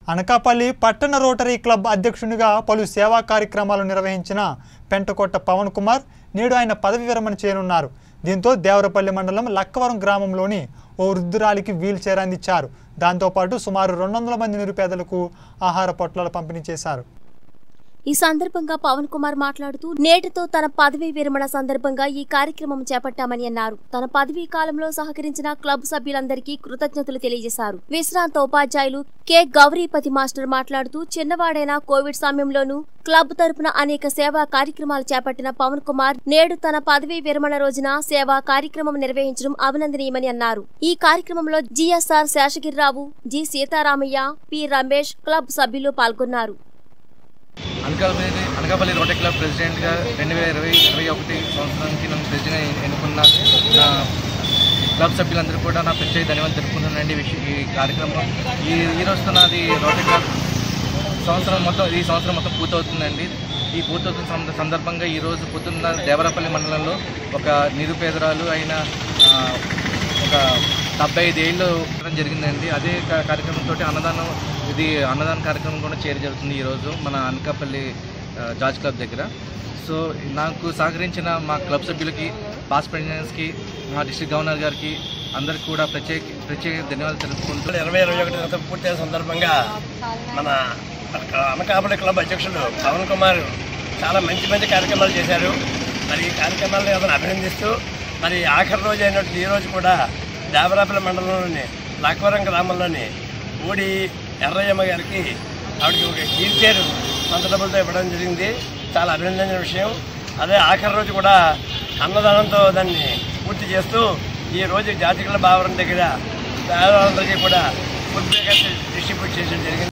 అనకాపల్లి పట్టణ rotary club అధ్యక్షునిగా పలు సేవా కార్యక్రమాలు నిర్వహించిన పెంటకొట్ట పవన్ కుమార్ నేడు ఆయన పదవి విరమణ చేయనున్నారు దీంతో దేవరపల్లి మండలం లక్కవరం గ్రామంలోని ఓ వృద్ధురాలికి వీల్ చైర్ అందించారు దాంతోపాటు సుమారు రెండు వందల మంది నిరుపేదలకు ఆహార పొట్లాలు పంపిణీ చేశారు ఈ సందర్భంగా పవన్ కుమార్ మాట్లాడుతూ నేటితో తన పదవీ విరమణ సందర్భంగా ఈ కార్యక్రమం చేపట్టామని అన్నారు తన పదవీ కాలంలో సహకరించిన క్లబ్ సభ్యులందరికీ కృతజ్ఞతలు తెలియజేశారు విశ్రాంత ఉపాధ్యాయులు కె గౌరీపతి మాస్టర్ మాట్లాడుతూ చిన్నవాడైన కోవిడ్ సమయంలోనూ క్లబ్ తరపున అనేక సేవా కార్యక్రమాలు చేపట్టిన పవన్ కుమార్ నేడు తన పదవీ విరమణ రోజున సేవా కార్యక్రమం నిర్వహించడం అభినందనీయమని అన్నారు ఈ కార్యక్రమంలో GSR Seshagirirao G Sitaramayya P Ramesh club సభ్యులు పాల్గొన్నారు అనకాపల్లి అనకాపల్లి రోటరీ క్లబ్ ప్రెసిడెంట్గా రెండు వేల ఇరవై ఇరవై ఒకటి సంవత్సరానికి నన్ను ప్రెసిడెంట్గా ఎన్నుకున్న నా క్లబ్ సభ్యులందరూ కూడా నా ప్రత్యేక ధన్యవాదాలు తెలుపుకుంటున్నానండి ఈ విషయం ఈ కార్యక్రమం ఈ ఈ రోజుతో నాది రోటరీ క్లబ్ సంవత్సరం మొత్తం ఈ సంవత్సరం మొత్తం పూర్తవుతుందండి ఈ పూర్తవుతున్న సంద- సందర్భంగా ఈరోజు పొద్దున్న దేవరపల్లి మండలంలో ఒక నిరుపేదరాలు అయిన ఆ, ఒక డెబ్బై ఐదు ఏళ్ళు ఉండడం జరిగిందండి అదే కా- కార్యక్రమంతో అన్నదానం ఇది అన్నదాన కార్యక్రమం కూడా చేరి జరుగుతుంది ఈరోజు మన అనకాపల్లి ఆ, జార్జ్ క్లబ్ దగ్గర సో నాకు సహకరించిన మా క్లబ్ సభ్యులకి పాస్ ప్రెసిడెంట్స్కి మా డిస్ట్రిక్ట్ గవర్నర్ గారికి అందరికీ కూడా ప్రత్యేక ప్రత్యేక ధన్యవాదాలు తెలుపుకుంటూ ఇరవై ఇరవై ఒకటి సంవత్సరం పూర్తయిన సందర్భంగా మన అనకాపల్లి క్లబ్ అధ్యక్షుడు పవన్ కుమార్ చాలా మంచి మంచి కార్యక్రమాలు చేశారు మరి ఈ కార్యక్రమాలను అతను అభినందిస్తూ మరి ఆఖరి రోజు అయినట్టు ఈ రోజు కూడా దేవరాపల్లి మండలంలోని లాక్వరం గ్రామంలోని ఊడి ఎర్రయ్యమ్మ గారికి ఆవిడకి ఒక వీల్ చైర్ సొంత డబ్బులతో ఇవ్వడం జరిగింది చాలా అభినందన విషయం అదే ఆఖరి రోజు కూడా అన్నదానంతో దాన్ని పూర్తి చేస్తూ ఈ రోజు జాతీయ భావరం దగ్గర పేదవాళ్ళందరికీ కూడా ఫుడ్ ప్యాకెట్ డిస్ట్రిబ్యూట్ చేయడం జరిగింది